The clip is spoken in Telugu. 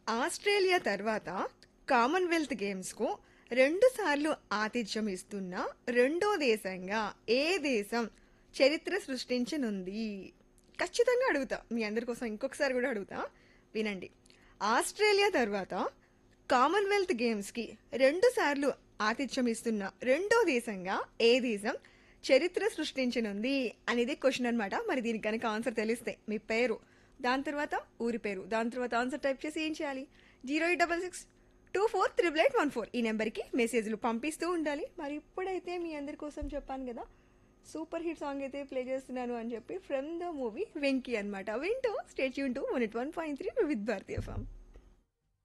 ఆస్ట్రేలియా తర్వాత కామన్వెల్త్ గేమ్స్కు రెండు సార్లు ఆతిథ్యం ఇస్తున్న రెండో దేశంగా ఏ దేశం చరిత్ర సృష్టించనుంది ఖచ్చితంగా అడుగుతా మీ అందరి కోసం ఇంకొకసారి కూడా అడుగుతా వినండి ఆస్ట్రేలియా తర్వాత కామన్వెల్త్ గేమ్స్కి రెండు సార్లు ఆతిథ్యం ఇస్తున్న రెండో దేశంగా ఏ దేశం చరిత్ర సృష్టించనుంది అనేది క్వశ్చన్ అనమాట మరి దీనికి కనుక ఆన్సర్ తెలిస్తే మీ పేరు దాని తర్వాత ఊరి పేరు దాని తర్వాత ఆన్సర్ టైప్ చేసి ఏం చేయాలి zero eight double six two four triple eight one four ఈ నెంబర్కి మెసేజ్లు పంపిస్తూ ఉండాలి మరి ఇప్పుడైతే మీ అందరి కోసం చెప్పాను కదా సూపర్ హిట్ సాంగ్ అయితే ప్లే చేస్తున్నాను అని చెప్పి ఫ్రమ్ ద మూవీ వెంకీ అనమాట వింటూ స్టేట్ యూన్ to one eight one point three with భారతీయ ఫామ్